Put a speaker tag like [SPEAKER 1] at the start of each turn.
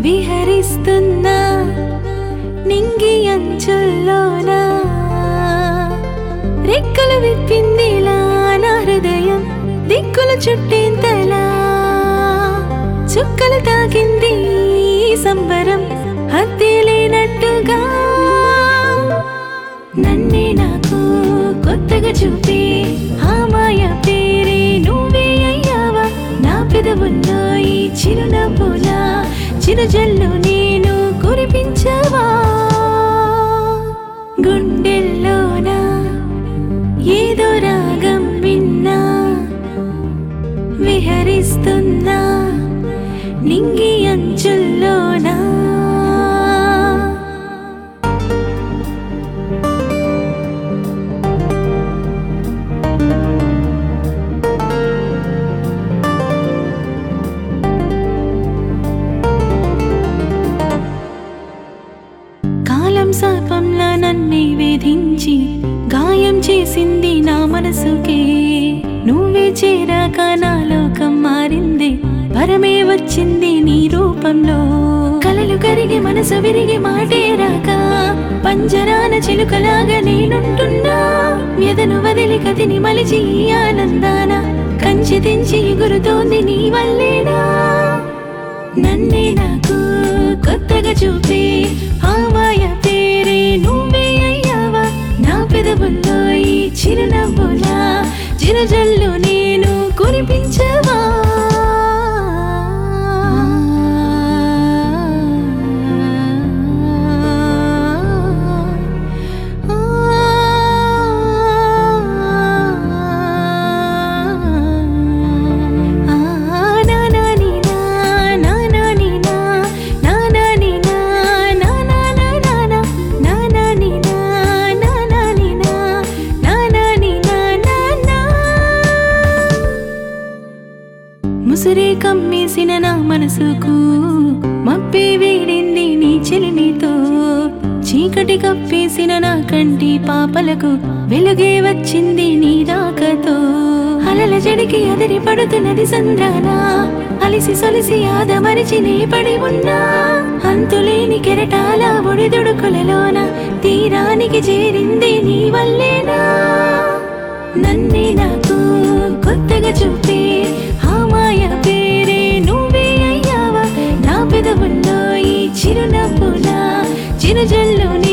[SPEAKER 1] విహరిస్తున్నా నింగి అంచుల్లోనా రెక్కలు విప్పిందిలా నా హృదయం దిక్కులు చుట్టేంతలా చుక్కలు తాకింది ఈ సంబరం హద్దే లేనట్టుగా నన్నే నాకు కొత్తగా చూపి ఆ మాయ పేరే నువ్వే అయ్యావా నా పెదవుల్లో ఈ చిరునవ్వులా చిరుజల్లు నేను కురిపించవా గుండెల్లోనా ఏదో రాగం విన్నా విహరిస్తున్నా నింగి అంచుల్లోనా కాలం శాపంలా నన్నే వేధించి గాయం చేసింది నా మనసుకే నువ్వే చేరాక నా లోకం మారింది పరమే వచ్చింది నీ రూపంలో కలలు కరిగి మనసు విరిగి మాటే రాక పంజరాన చిలుకలాగా నేనుంటున్నా వ్యధను వదిలి కతిని మలిచి ఈ ఆనందాన కంచి తెంచి ఎగురుతోంది నీ వల్లేనా నన్నే నాకు కొత్తగా చూపి ఆ మాయ పేరే నువ్వే అయ్యావా నా పెదవుల్లో ఈ చిరునవ్వులా చిరుజల్లు నేను కురిపించవా ముసురే కమ్మేసిన నా మనసుకు మప్పే వేడింది నీ చెలిమితో చీకటి కప్పేసిన నా కంటి పాపలకు వెలుగే వచ్చింది నీ రాకతో అలల జడికి అదిరి పడుతున్నది సంద్రాన అలిసి సొలిసి ఆదమరిచి నీ పడి ఉన్నా అంతులేని కెరటాల ఒడిదుడుకులలోన తీరానికి చేరింది నీ వల్లేనా నన్నే నాకు కొత్తగా చూపి ఆ మాయ పేరే నువ్వే అయ్యావా నా పెదవుల్లో ఈ చిరునవ్వులా చిరుజల్లు